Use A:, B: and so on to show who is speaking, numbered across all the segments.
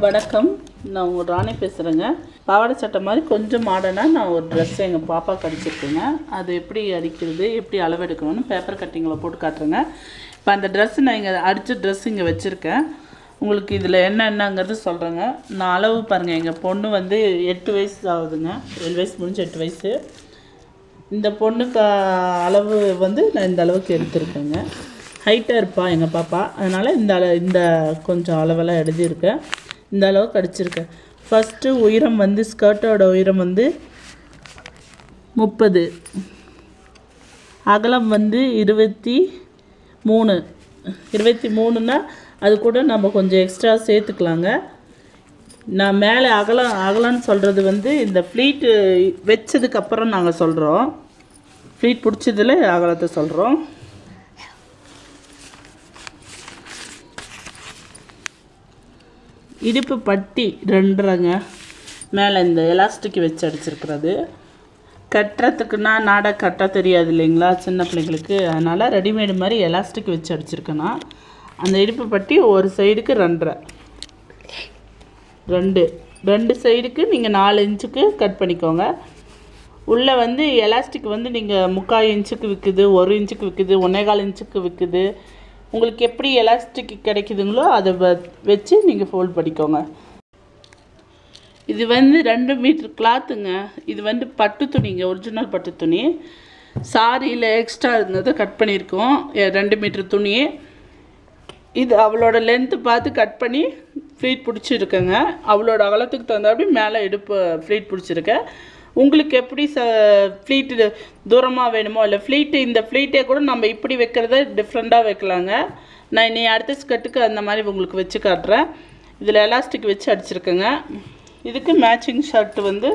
A: வணக்கம் நான் உங்கள் ராணி பேசுகிறேங்க பாவாடை சட்டை மாதிரி கொஞ்சம் மாடர்னாக நான் ஒரு ட்ரெஸ் எங்கள் பாப்பாவுக்கு அடிச்சிருக்கேங்க அது எப்படி அடிக்கிறது எப்படி அளவெடுக்கணும்னு பேப்பர் கட்டிங்கில் போட்டு காட்டுறேங்க இப்போ அந்த ட்ரெஸ் நான் இங்கே அடித்த ட்ரெஸ் இங்கே வச்சுருக்கேன் உங்களுக்கு இதில் என்ன என்னங்கிறது சொல்கிறேங்க நான் அளவு பாருங்கள் எங்கள் பொண்ணு வந்து எட்டு வயசு ஆகுதுங்க ஏழு வயசு முடிஞ்சு எட்டு வயசு இந்த பொண்ணுக்கு அளவு வந்து நான் இந்த அளவுக்கு எடுத்திருக்கேங்க ஹைட்டாக இருப்பா எங்கள் பாப்பா அதனால் இந்த அள இந்த கொஞ்சம் அளவெல்லாம் எழுதியிருக்கேன் இந்த அளவுக்கு அடிச்சிருக்கேன் ஃபஸ்ட்டு உயரம் வந்து ஸ்கர்ட்டோட உயரம் வந்து முப்பது அகலம் வந்து இருபத்தி மூணு இருபத்தி மூணுன்னா அது கூட நம்ம கொஞ்சம் எக்ஸ்ட்ரா சேர்த்துக்கலாங்க நான் மேலே அகலம் அகலம்னு சொல்கிறது வந்து இந்த ஃப்ளீட்டு வச்சதுக்கப்புறம் நாங்கள் சொல்கிறோம் ஃப்ளீட் பிடிச்சதில் அகலத்தை சொல்கிறோம் இடுப்பு பட்டி ரெண்டுறங்க மேலே இந்த எலாஸ்டிக் வச்சு அடிச்சிருக்கிறது கட்டுறதுக்குன்னா நாடா கட்ட தெரியாது இல்லைங்களா சின்ன பிள்ளைங்களுக்கு அதனால் ரெடிமேடு மாதிரி எலாஸ்டிக் வச்சு அடிச்சிருக்கேன்னா அந்த இடுப்பு பட்டி ஒரு சைடுக்கு ரெண்டரை ரெண்டு ரெண்டு சைடுக்கு நீங்கள் நாலு இன்ச்சுக்கு கட் பண்ணிக்கோங்க உள்ளே வந்து எலாஸ்டிக் வந்து நீங்கள் முக்கால் இன்ச்சுக்கு விற்குது ஒரு இன்ச்சுக்கு விற்குது ஒன்றேகால் இன்ச்சுக்கு விற்குது உங்களுக்கு எப்படி எலாஸ்டிக் கிடைக்குதுங்களோ அதை வ- வச்சு நீங்கள் ஃபோல்ட் பண்ணிக்கோங்க இது வந்து ரெண்டு மீட்ரு கிளாத்துங்க இது வந்து பட்டு துணிங்க ஒரிஜினல் பட்டு துணி சாரியில் எக்ஸ்ட்ரா இருந்ததை கட் பண்ணியிருக்கோம் எ- ரெண்டு மீட்ரு துணி இது அவளோட லென்த்து பார்த்து கட் பண்ணி ஃப்ளீட் பிடிச்சிருக்கேங்க அவளோட அகலத்துக்கு தகுந்தாப்படி மேலே இடுப்பு ஃப்ளீட் பிடிச்சிருக்கேன் உங்களுக்கு எப்படி ச ஃப்ளீட்டு தூரமாக வேணுமோ இல்லை ஃப்ளீட்டு இந்த ஃப்ளீட்டே கூட நம்ம இப்படி வைக்கிறத டிஃப்ரெண்ட்டாக வைக்கலாங்க நான் இனி அடுத்த ஸ்கர்ட்டுக்கு அந்த மாதிரி உங்களுக்கு வச்சு காட்டுறேன் இதில் எலாஸ்டிக் வச்சு அடிச்சிருக்கேங்க இதுக்கு மேட்சிங் ஷர்ட் வந்து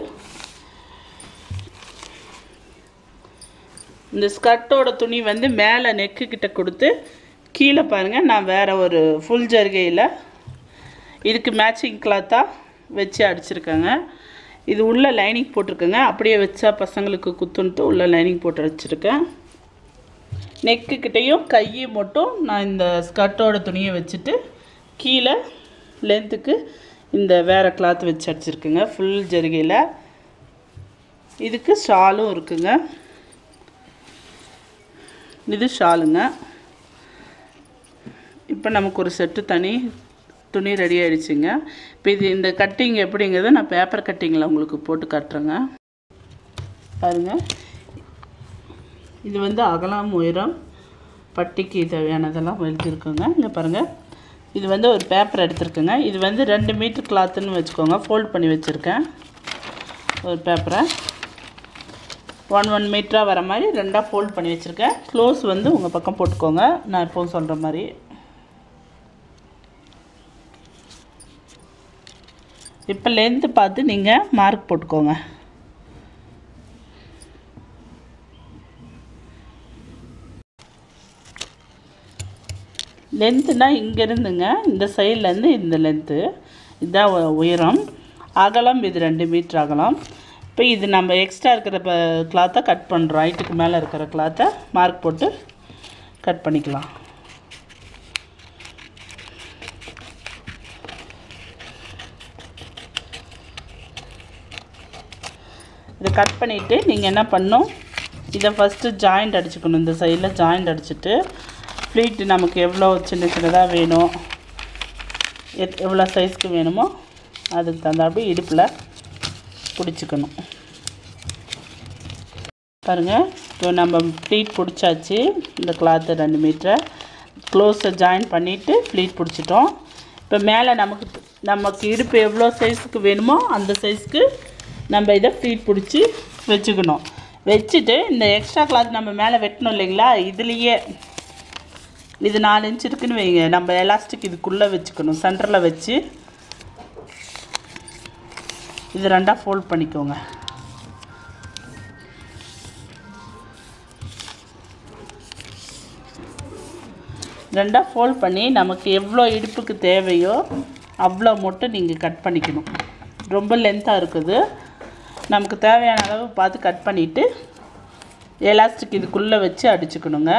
A: இந்த ஸ்கர்ட்டோட துணி வந்து மேலே நெக்கு கிட்ட கொடுத்து கீழே பாருங்கள் நான் வேறு ஒரு ஃபுல் ஜர்கையில் இதுக்கு மேட்சிங் கிளாத்தாக வச்சு அடிச்சிருக்கேங்க இது உள்ள லைனிங் போட்டிருக்கேங்க அப்படியே வச்சா பசங்களுக்கு குத்துன்ட்டு உள்ள லைனிங் போட்டு அடிச்சிருக்கேன் நெக்கு கிட்டேயும் கையை மட்டும் நான் இந்த ஸ்கர்ட்டோட துணியை வச்சுட்டு கீழே லென்த்துக்கு இந்த வேறு கிளாத் வச்சு அடிச்சிருக்குங்க ஃபுல் ஜரிகையில் இதுக்கு ஷாலும் இருக்குங்க இது ஷாலுங்க இப்போ நமக்கு ஒரு செட்டு தனி துணி ரெடி ஆயிடுச்சுங்க இப்போ இது இந்த கட்டிங் எப்படிங்கிறத நான் பேப்பர் கட்டிங்கில் உங்களுக்கு போட்டு காட்டுறேங்க பாருங்கள் இது வந்து அகலம் உயரம் பட்டிக்கு தேவையானதெல்லாம் எழுதியிருக்குங்க இங்கே பாருங்கள் இது வந்து ஒரு பேப்பர் எடுத்திருக்குங்க இது வந்து ரெண்டு மீட்டர் கிளாத்துன்னு வச்சுக்கோங்க ஃபோல்ட் பண்ணி வச்சுருக்கேன் ஒரு பேப்பரை ஒன் ஒன் மீட்டராக வர மாதிரி ரெண்டாக ஃபோல்ட் பண்ணி வச்சுருக்கேன் க்ளோஸ் வந்து உங்கள் பக்கம் போட்டுக்கோங்க நான் எப்போவும் சொல்கிற மாதிரி இப்போ லென்த்து பார்த்து நீங்கள் மார்க் போட்டுக்கோங்க லென்த்துனா இங்கேருந்துங்க இந்த சைட்லேருந்து இந்த லென்த்து இதுதான் உ- உயரம் அகலம் இது ரெண்டு மீட்ரு அகலம் இப்போ இது நம்ம எக்ஸ்ட்ரா இருக்கிற கிளாத்தை கட் பண்ணுறோம் ஹைட்டுக்கு மேலே இருக்கிற கிளாத்தை மார்க் போட்டு கட் பண்ணிக்கலாம் இதை கட் பண்ணிவிட்டு நீங்கள் என்ன பண்ணணும் இதை ஃபஸ்ட்டு ஜாயிண்ட் அடிச்சுக்கணும் இந்த சைடில் ஜாயிண்ட் அடிச்சுட்டு ஃப்ளீட்டு நமக்கு எவ்வளோ சின்ன சின்னதாக வேணும் எத் எவ்வளோ சைஸ்க்கு வேணுமோ அதுக்கு தகுந்தாப்படி இடுப்பில் பிடிச்சிக்கணும் பாருங்கள் இப்போ நம்ம ஃப்ளீட் பிடிச்சாச்சு இந்த கிளாத்து ரெண்டு மீட்டரை க்ளோஸை ஜாயின் பண்ணிவிட்டு ஃப்ளீட் பிடிச்சிட்டோம் இப்போ மேலே நமக்கு நமக்கு இடுப்பு எவ்வளோ சைஸுக்கு வேணுமோ அந்த சைஸ்க்கு நம்ம இதை ஃப்ளீட் பிடிச்சி வச்சுக்கணும் வச்சுட்டு இந்த எக்ஸ்ட்ரா கிளாத் நம்ம மேலே வெட்டணும் இல்லைங்களா இதுலேயே இது நாலு இன்ச் இருக்குன்னு வைங்க நம்ம எலாஸ்டிக் இதுக்குள்ளே வச்சுக்கணும் சென்டரில் வச்சு இது ரெண்டாக ஃபோல்ட் பண்ணிக்கோங்க ரெண்டாக ஃபோல்ட் பண்ணி நமக்கு எவ்வளோ இடுப்புக்கு தேவையோ அவ்வளோ மட்டும் நீங்கள் கட் பண்ணிக்கணும் ரொம்ப லென்த்தாக இருக்குது நமக்கு தேவையான அளவு பார்த்து கட் பண்ணிவிட்டு எலாஸ்டிக் இதுக்குள்ளே வச்சு அடிச்சுக்கணுங்க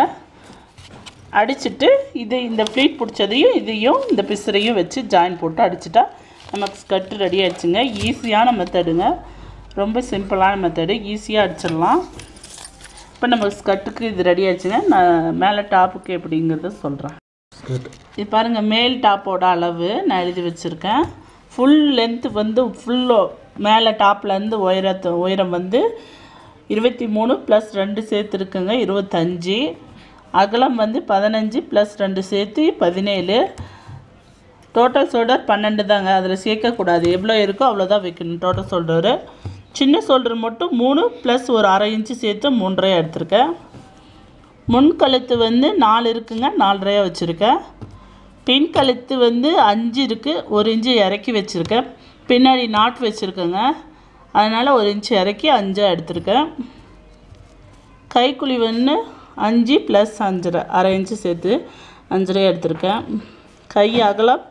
A: அடிச்சுட்டு இது இந்த ஃப்ளீட் பிடிச்சதையும் இதையும் இந்த பிசுறையும் வச்சு ஜாயின் போட்டு அடிச்சிட்டா நமக்கு ஸ்கர்ட் ரெடி ஆயிடுச்சுங்க ஈஸியான மெத்தடுங்க ரொம்ப சிம்பிளான மெத்தடு ஈஸியாக அடிச்சிடலாம் இப்போ நம்ம ஸ்கர்ட்டுக்கு இது ரெடி ஆயிடுச்சுங்க நான் மேலே டாப்புக்கு எப்படிங்கிறத சொல்கிறேன் இது பாருங்கள் மேல் டாப்போட அளவு நான் எழுதி வச்சுருக்கேன் ஃபுல் லென்த்து வந்து ஃபுல்லோ மேலே டாப்லேருந்து உயரத்து உயரம் வந்து இருபத்தி மூணு ப்ளஸ் ரெண்டு சேர்த்து இருக்குங்க இருபத்தஞ்சி அகலம் வந்து பதினஞ்சு ப்ளஸ் ரெண்டு சேர்த்து பதினேழு டோட்டல் ஷோல்டர் பன்னெண்டு தாங்க அதில் சேர்க்கக்கூடாது எவ்வளோ இருக்கோ அவ்வளோதான் வைக்கணும் டோட்டல் ஷோல்டரு சின்ன ஷோல்டர் மட்டும் மூணு ப்ளஸ் ஒரு அரை இன்ச்சு சேர்த்து மூன்றரை எடுத்திருக்கேன் முன் கழுத்து வந்து நாலு இருக்குங்க நாலரையாக வச்சுருக்கேன் பின் கழுத்து வந்து அஞ்சு இருக்குது ஒரு இன்ச்சு இறக்கி வச்சுருக்கேன் பின்னாடி நாட் வச்சுருக்கேங்க அதனால் ஒரு இன்ச்சு இறக்கி அஞ்சாக எடுத்திருக்கேன் கைக்குழி வந்து அஞ்சு ப்ளஸ் அஞ்சரை அரை இன்ச்சு சேர்த்து அஞ்சரை எடுத்திருக்கேன் கை அகலம்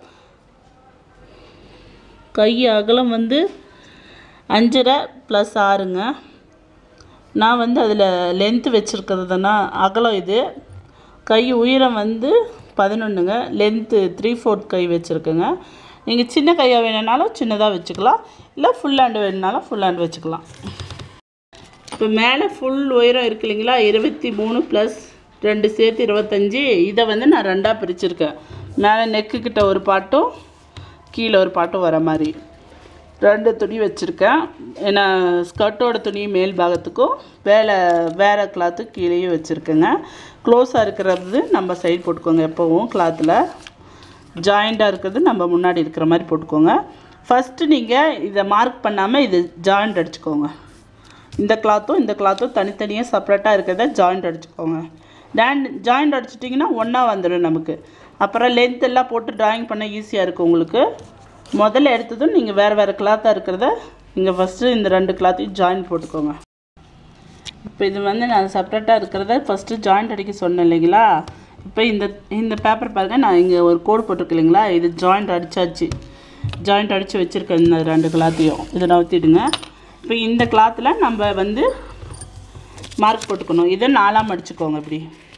A: கை அகலம் வந்து அஞ்சரை ப்ளஸ் ஆறுங்க நான் வந்து அதில் லென்த்து வச்சுருக்கிறதுனா அகலம் இது கை உயரம் வந்து பதினொன்றுங்க லென்த்து த்ரீ ஃபோர்த் கை வச்சுருக்குங்க நீங்கள் சின்ன கையாக வேணும்னாலும் சின்னதாக வச்சுக்கலாம் இல்லை ஃபுல் ஹேண்டு வேணுனாலும் ஃபுல் ஹேண்ட் வச்சுக்கலாம் இப்போ மேலே ஃபுல் உயரம் இருக்கு இல்லைங்களா இருபத்தி மூணு ப்ளஸ் ரெண்டு சேர்த்து இருபத்தஞ்சி இதை வந்து நான் ரெண்டாக பிரிச்சிருக்கேன் மேலே நெக்கு கிட்ட ஒரு பாட்டும் கீழே ஒரு பாட்டும் வர மாதிரி ரெண்டு துணி வச்சுருக்கேன் ஏன்னா ஸ்கர்ட்டோட துணி மேல் பாகத்துக்கும் வேலை வேறு கிளாத்து கீழேயும் வச்சுருக்கேங்க க்ளோஸாக இருக்கிறது நம்ம சைடு போட்டுக்கோங்க எப்போவும் கிளாத்தில் ஜாயிண்ட்டாக இருக்கிறது நம்ம முன்னாடி இருக்கிற மாதிரி போட்டுக்கோங்க ஃபஸ்ட்டு நீங்கள் இதை மார்க் பண்ணாமல் இது ஜாயிண்ட் அடிச்சுக்கோங்க இந்த கிளாத்தும் இந்த கிளாத்தும் தனித்தனியாக செப்பரேட்டாக இருக்கிறத ஜாயிண்ட் அடிச்சுக்கோங்க டேண்ட் ஜாயிண்ட் அடிச்சிட்டிங்கன்னா ஒன்றா வந்துடும் நமக்கு அப்புறம் லென்த் எல்லாம் போட்டு ட்ராயிங் பண்ண ஈஸியாக இருக்கும் உங்களுக்கு முதல்ல எடுத்ததும் நீங்கள் வேறு வேறு கிளாத்தாக இருக்கிறத நீங்கள் ஃபஸ்ட்டு இந்த ரெண்டு கிளாத்தையும் ஜாயின் போட்டுக்கோங்க இப்போ இது வந்து நான் செப்பரேட்டாக இருக்கிறத ஃபஸ்ட்டு ஜாயிண்ட் அடிக்க சொன்னேன் இல்லைங்களா இப்போ இந்த இந்த பேப்பர் பாருங்கள் நான் இங்கே ஒரு கோடு போட்டிருக்கு இல்லைங்களா இது ஜாயிண்ட் அடித்தாச்சு ஜாயிண்ட் அடித்து வச்சுருக்கேன் இந்த ரெண்டு கிளாத்தையும் இதை நவுத்திடுங்க இப்போ இந்த கிளாத்தில் நம்ம வந்து மார்க் போட்டுக்கணும் இதை நாலாக மடிச்சுக்கோங்க இப்படி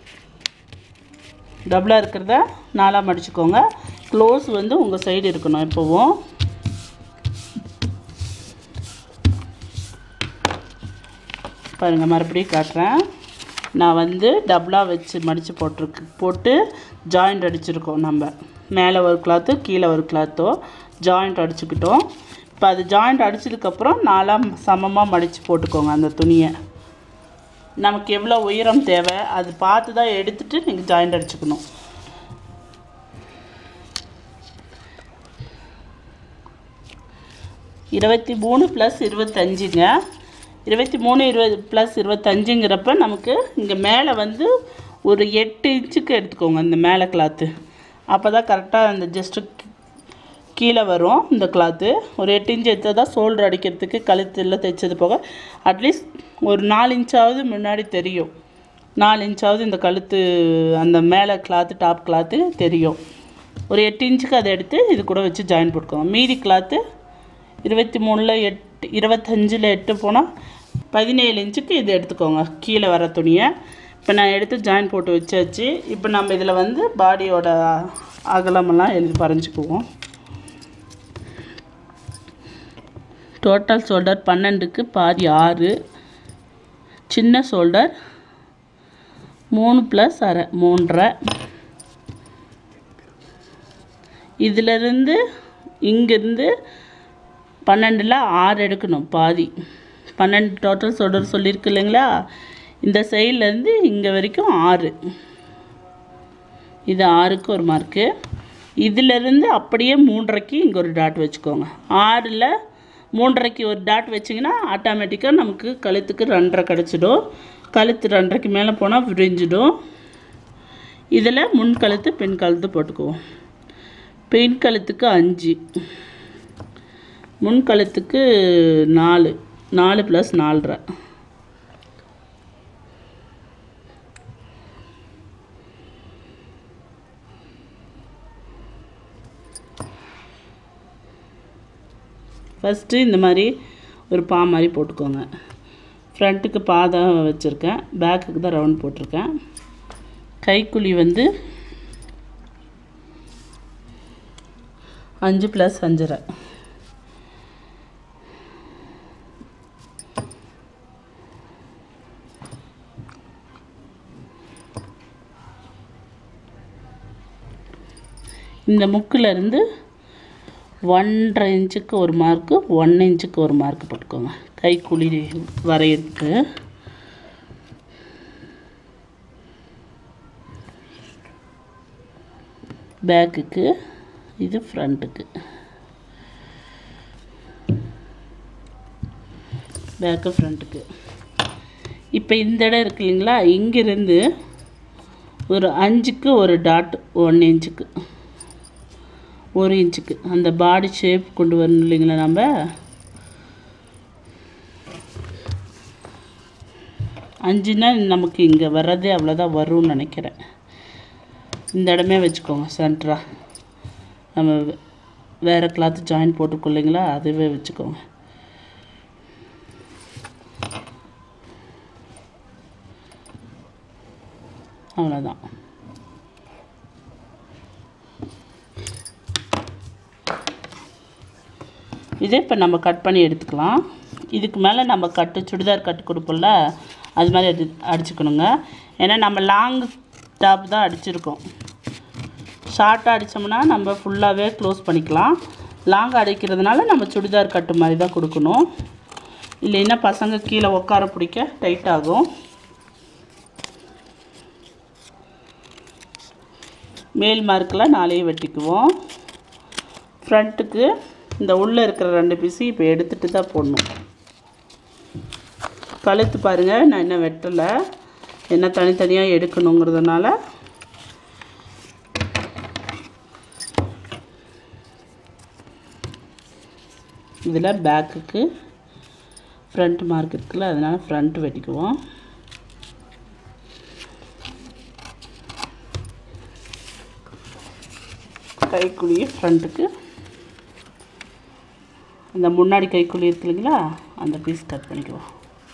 A: டபுளாக இருக்கிறத நாலாக மடிச்சுக்கோங்க க்ளோஸ் வந்து உங்கள் சைடு இருக்கணும் எப்போவும் பாருங்கள் மறுபடியும் காட்டுறேன் நான் வந்து டபுளாக வச்சு மடித்து போட்டிருக்கு போட்டு ஜாயிண்ட் அடிச்சிருக்கோம் நம்ம மேலே ஒரு கிளாத்து கீழே ஒரு கிளாத்தோ ஜாயிண்ட் அடிச்சுக்கிட்டோம் இப்போ அது ஜாயிண்ட் அடிச்சதுக்கப்புறம் நாலாக சமமாக மடித்து போட்டுக்கோங்க அந்த துணியை நமக்கு எவ்வளோ உயரம் தேவை அது பார்த்து தான் எடுத்துகிட்டு நீங்கள் ஜாயிண்ட் அடிச்சுக்கணும் இருபத்தி மூணு ப்ளஸ் இருபத்தஞ்சுங்க இருபத்தி மூணு இருபது ப்ளஸ் இருபத்தஞ்சுங்கிறப்ப நமக்கு இங்கே மேலே வந்து ஒரு எட்டு இன்ச்சுக்கு எடுத்துக்கோங்க இந்த மேலே கிளாத்து அப்போ தான் கரெக்டாக அந்த ஜஸ்ட்டு கீழே வரும் இந்த கிளாத்து ஒரு எட்டு இன்ச் எடுத்தால் தான் ஷோல்டர் அடிக்கிறதுக்கு கழுத்தில் தைச்சது போக அட்லீஸ்ட் ஒரு நாலு இன்ச்சாவது முன்னாடி தெரியும் நாலு இன்ச்சாவது இந்த கழுத்து அந்த மேலே கிளாத்து டாப் கிளாத்து தெரியும் ஒரு எட்டு இன்ச்சுக்கு அதை எடுத்து இது கூட வச்சு ஜாயின் போட்டுக்கோங்க மீதி கிளாத்து இருபத்தி மூணில் எட்டு இருபத்தஞ்சில் எட்டு போனால் பதினேழு இன்ச்சுக்கு இது எடுத்துக்கோங்க கீழே வர துணியை இப்போ நான் எடுத்து ஜாயின் போட்டு வச்சாச்சு இப்போ நம்ம இதில் வந்து பாடியோட அகலமெல்லாம் எழுதி வரைஞ்சிக்குவோம் டோட்டல் ஷோல்டர் பன்னெண்டுக்கு பாதி ஆறு சின்ன ஷோல்டர் மூணு ப்ளஸ் அரை மூன்றரை இதிலிருந்து இங்கேருந்து பன்னெண்டில் ஆறு எடுக்கணும் பாதி பன்னெண்டு டோட்டல் ஷோல்டர் சொல்லியிருக்கு இல்லைங்களா இந்த சைட்லேருந்து இங்கே வரைக்கும் ஆறு இது ஆறுக்கு ஒரு மார்க்கு இதிலிருந்து அப்படியே மூன்றரைக்கு இங்கே ஒரு டாட் வச்சுக்கோங்க ஆறில் மூன்றரைக்கு ஒரு டாட் வச்சிங்கன்னா ஆட்டோமேட்டிக்காக நமக்கு கழுத்துக்கு ரெண்டரை கிடச்சிடும் கழுத்து ரெண்டரைக்கு மேலே போனால் விரிஞ்சிடும் இதில் முன் கழுத்து பின் கழுத்து போட்டுக்குவோம் பின் கழுத்துக்கு அஞ்சு முன் கழுத்துக்கு நாலு நாலு ப்ளஸ் நாலரை ஃபஸ்ட்டு இந்த மாதிரி ஒரு பா மாதிரி போட்டுக்கோங்க ஃப்ரண்ட்டுக்கு பா தான் வச்சுருக்கேன் பேக்குக்கு தான் ரவுண்ட் போட்டிருக்கேன் கைக்குழி வந்து அஞ்சு ப்ளஸ் அஞ்சரை இந்த முக்கில் இருந்து ஒன்றரை இன்ச்சுக்கு ஒரு மார்க்கு ஒன் இன்ச்சுக்கு ஒரு மார்க் போட்டுக்கோங்க கைக்குழி வரையறதுக்கு பேக்குக்கு இது ஃப்ரண்ட்டுக்கு பேக்கு ஃப்ரண்ட்டுக்கு இப்போ இந்த இடம் இருக்கு இல்லைங்களா இங்கேருந்து ஒரு அஞ்சுக்கு ஒரு டாட் ஒன் இன்ச்சுக்கு ஒரு இன்ச்சுக்கு அந்த பாடி ஷேப் கொண்டு வரணும் இல்லைங்களா நம்ம அஞ்சுனா நமக்கு இங்கே வர்றதே அவ்வளோதான் வரும்னு நினைக்கிறேன் இந்த இடமே வச்சுக்கோங்க சென்டரா நம்ம வே- வேறு கிளாத் ஜாயின் போட்டுக்கோ இல்லைங்களா அதுவே வச்சுக்கோங்க அவ்வளோதான் இதே இப்போ நம்ம கட் பண்ணி எடுத்துக்கலாம் இதுக்கு மேலே நம்ம கட்டு சுடிதார் கட்டு கொடுப்போம்ல அது மாதிரி அடி அடிச்சுக்கணுங்க ஏன்னா நம்ம லாங் டாப் தான் அடிச்சிருக்கோம் ஷார்ட்டாக அடித்தோம்னா நம்ம ஃபுல்லாகவே க்ளோஸ் பண்ணிக்கலாம் லாங் அடிக்கிறதுனால நம்ம சுடிதார் கட்டு மாதிரி தான் கொடுக்கணும் இல்லைன்னா பசங்க கீழே உட்கார பிடிக்க டைட் ஆகும் மேல் மார்க்கில் நாளையே வெட்டிக்குவோம் ஃப்ரண்ட்டுக்கு இந்த உள்ளே இருக்கிற ரெண்டு பீஸு இப்போ எடுத்துட்டு தான் போடணும் கழுத்து பாருங்கள் நான் இன்னும் வெட்டலை என்ன தனித்தனியாக எடுக்கணுங்கிறதுனால இதில் பேக்குக்கு ஃப்ரண்ட் மார்க் இருக்குல்ல அதனால் ஃப்ரண்ட் வெட்டிக்குவோம் கைக்குழி ஃப்ரண்ட்டுக்கு அந்த முன்னாடி கைக்குழி இருக்கு இல்லைங்களா அந்த பீஸ் கட் பண்ணிக்குவோம்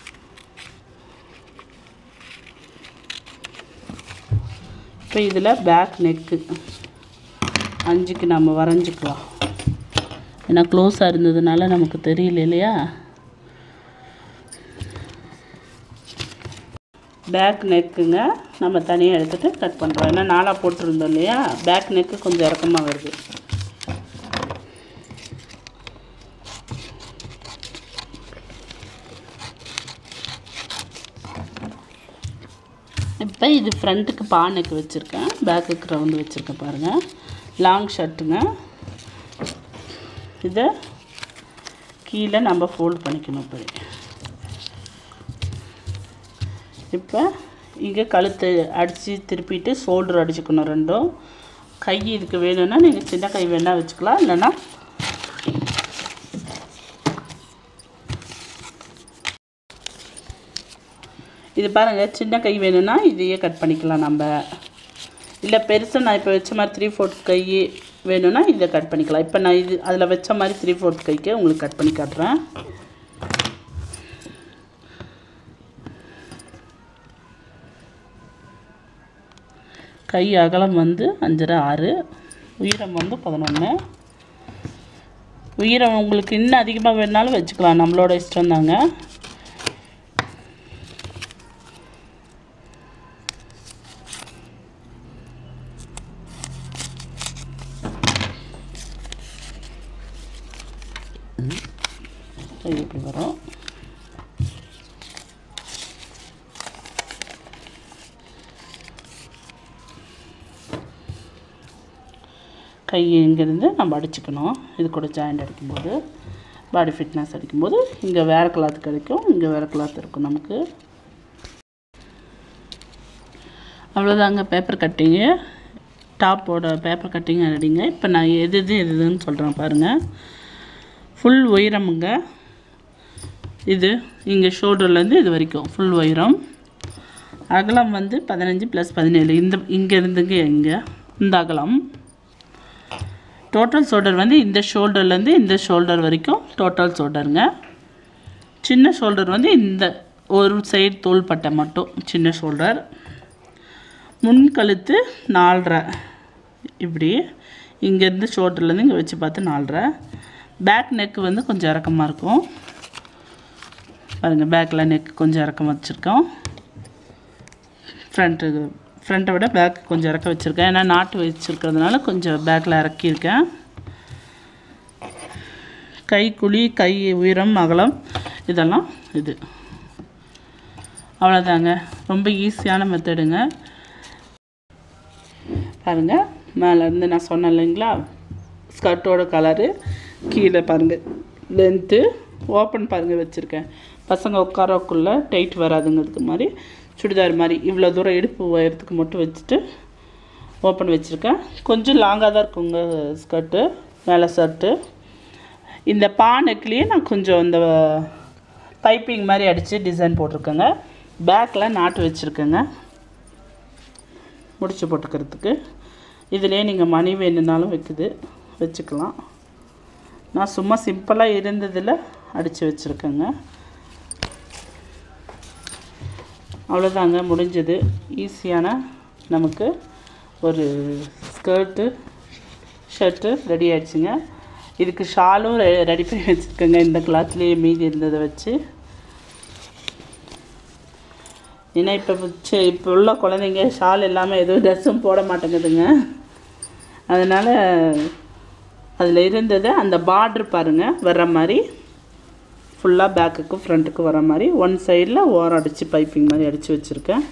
A: இப்போ இதில் பேக் நெக்கு அஞ்சுக்கு நம்ம வரைஞ்சிக்கலாம் ஏன்னா க்ளோஸாக இருந்ததுனால நமக்கு தெரியல இல்லையா பேக் நெக்குங்க நம்ம தனியாக எடுத்துகிட்டு கட் பண்ணுறோம் ஏன்னா நாலாக போட்டிருந்தோம் இல்லையா பேக் நெக்கு கொஞ்சம் இறக்கமாக வருது இப்போ இது ஃப்ரண்ட்டுக்கு பா நெக் வச்சுருக்கேன் பேக்குக்கு ரவுண்டு வச்சுருக்கேன் பாருங்கள் லாங் ஷர்ட்டுங்க இதை கீழே நம்ம ஃபோல்ட் பண்ணிக்கணும் இப்படி இப்போ இங்கே கழுத்து அடித்து திருப்பிட்டு ஷோல்டர் அடிச்சுக்கணும் ரெண்டும் கை இதுக்கு வேணும்னா நீங்கள் சின்ன கை வேணால் வச்சுக்கலாம் இல்லைன்னா இது பாருங்கள் சின்ன கை வேணும்னா இதையே கட் பண்ணிக்கலாம் நம்ம இல்லை பெருசாக நான் இப்போ வச்ச மாதிரி த்ரீ ஃபோர்த் கை வேணும்னா இதை கட் பண்ணிக்கலாம் இப்போ நான் இது அதில் வச்ச மாதிரி த்ரீ ஃபோர்த் கைக்கு உங்களுக்கு கட் பண்ணி காட்டுறேன் கை அகலம் வந்து அஞ்சரை ஆறு உயரம் வந்து பதினொன்று உயரம் உங்களுக்கு இன்னும் அதிகமாக வேணுனாலும் வச்சுக்கலாம் நம்மளோட இஷ்டம் தாங்க கை இப்படி வரும் கை இங்கேருந்து நம்ம அடிச்சுக்கணும் இது கூட ஜாயிண்ட் அடிக்கும்போது பாடி ஃபிட்னஸ் அடிக்கும்போது இங்கே வேறு கிளாத் கிடைக்கும் இங்கே வேறு கிளாத் இருக்கும் நமக்கு அவ்வளோதாங்க பேப்பர் கட்டிங்கு டாப்போட பேப்பர் கட்டிங் அடிங்க இப்போ நான் எது எது எது எதுன்னு சொல்கிறேன் பாருங்கள் ஃபுல் உயரமுங்க இது இங்கே ஷோல்டர்லேருந்து இது வரைக்கும் ஃபுல் உயரம் அகலம் வந்து பதினஞ்சு ப்ளஸ் பதினேழு இந்த இங்கே இருந்துங்க இங்கே இந்த அகலம் டோட்டல் ஷோல்டர் வந்து இந்த ஷோல்டர்லேருந்து இந்த ஷோல்டர் வரைக்கும் டோட்டல் ஷோல்டருங்க சின்ன ஷோல்டர் வந்து இந்த ஒரு சைடு தோள்பட்டை மட்டும் சின்ன ஷோல்டர் முன் கழுத்து நாலரை இப்படி இங்கேருந்து ஷோல்டர்லேருந்து இங்கே வச்சு பார்த்து நாலரை பேக் நெக்கு வந்து கொஞ்சம் இறக்கமாக இருக்கும் பாருங்கள் பேக்கில் நெக் கொஞ்சம் இறக்கம் வச்சுருக்கோம் ஃப்ரண்ட்டு ஃப்ரண்ட்டை விட பேக் கொஞ்சம் இறக்க வச்சுருக்கேன் ஏன்னா நாட்டு வச்சுருக்கிறதுனால கொஞ்சம் பேக்கில் இறக்கியிருக்கேன் கை குழி கை உயரம் அகலம் இதெல்லாம் இது அவ்வளோதாங்க ரொம்ப ஈஸியான மெத்தடுங்க பாருங்கள் மேலேருந்து நான் சொன்னேன் இல்லைங்களா ஸ்கர்ட்டோட கலரு கீழே பாருங்கள் லென்த்து ஓப்பன் பாருங்கள் வச்சுருக்கேன் பசங்க உட்காரக்குள்ளே டைட் வராதுங்கிறதுக்கு மாதிரி சுடிதார் மாதிரி இவ்வளோ தூரம் இடுப்பு உயரத்துக்கு மட்டும் வச்சுட்டு ஓப்பன் வச்சுருக்கேன் கொஞ்சம் லாங்காக தான் இருக்குங்க ஸ்கர்ட்டு மேலே ஷர்ட்டு இந்த பா நெக்லேயே நான் கொஞ்சம் இந்த பைப்பிங் மாதிரி அடித்து டிசைன் போட்டிருக்கேங்க பேக்கில் நாட்டு வச்சுருக்கேங்க முடிச்சு போட்டுக்கிறதுக்கு இதிலே நீங்கள் மணி வேணும்னாலும் வைக்குது வச்சுக்கலாம் நான் சும்மா சிம்பிளாக இருந்ததில் அடித்து வச்சுருக்கேங்க அவ்வளோதாங்க முடிஞ்சது ஈஸியான நமக்கு ஒரு ஸ்கர்ட்டு ஷர்ட்டு ரெடி ஆயிடுச்சுங்க இதுக்கு ஷாலும் ரெ- ரெடி பண்ணி வச்சுருக்கேங்க இந்த கிளாத்லேயே மீதி இருந்ததை வச்சு ஏன்னா இப்போ சி- இப்போ உள்ள குழந்தைங்க ஷால் இல்லாமல் எதுவும் ட்ரெஸ்ஸும் போட மாட்டேங்குதுங்க அதனால் அதில் இருந்தது அந்த பார்டர் பாருங்கள் வர்ற மாதிரி ஃபுல்லாக பேக்குக்கும் ஃப்ரண்ட்டுக்கும் வர மாதிரி ஒன் சைடில் ஓரம் அடித்து பைப்பிங் மாதிரி அடித்து வச்சுருக்கேன்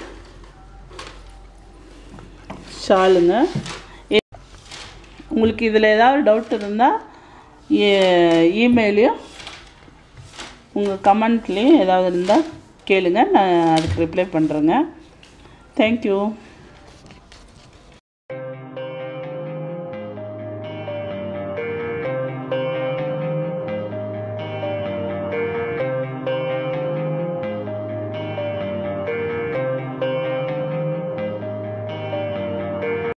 A: ஷாலுங்க எ- உங்களுக்கு இதில் ஏதாவது டவுட் இருந்தால் இமெயிலையும் உங்கள் கமெண்ட்லேயும் ஏதாவது இருந்தால் கேளுங்க நான் அதுக்கு ரிப்ளை பண்ணுறேங்க தேங்க்யூ